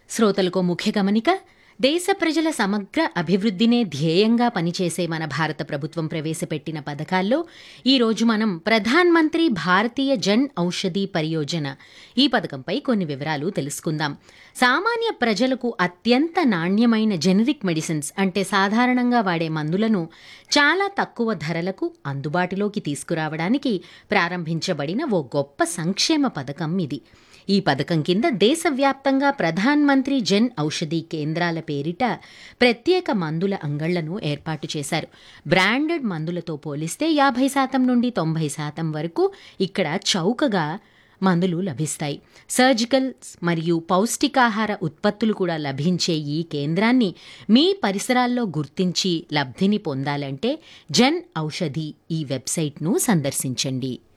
శ్రోతలకు ముఖ్య గమనిక దేశ ప్రజల సమగ్ర అభివృద్ధినే ధ్యేయంగా పనిచేసే మన భారత ప్రభుత్వం ప్రవేశపెట్టిన పథకాల్లో ఈరోజు మనం ప్రధాన్ మంత్రి భారతీయ జన్ ఔషధి పరియోజన ఈ పథకంపై కొన్ని వివరాలు తెలుసుకుందాం సామాన్య ప్రజలకు అత్యంత నాణ్యమైన జెనరిక్ మెడిసిన్స్ అంటే సాధారణంగా వాడే మందులను చాలా తక్కువ ధరలకు అందుబాటులోకి తీసుకురావడానికి ప్రారంభించబడిన ఓ గొప్ప సంక్షేమ పథకం ఇది ఈ పథకం కింద దేశవ్యాప్తంగా ప్రధాన్ మంత్రి జన్ ఔషధి కేంద్రాల పేరిట ప్రత్యేక మందుల అంగళ్లను ఏర్పాటు చేశారు బ్రాండెడ్ మందులతో పోలిస్తే యాభై శాతం నుండి తొంభై శాతం వరకు ఇక్కడ చౌకగా మందులు లభిస్తాయి సర్జికల్ మరియు పౌష్టికాహార ఉత్పత్తులు కూడా లభించే ఈ కేంద్రాన్ని మీ పరిసరాల్లో గుర్తించి లబ్ధిని పొందాలంటే జన్ ఔషధి ఈ వెబ్సైట్ను సందర్శించండి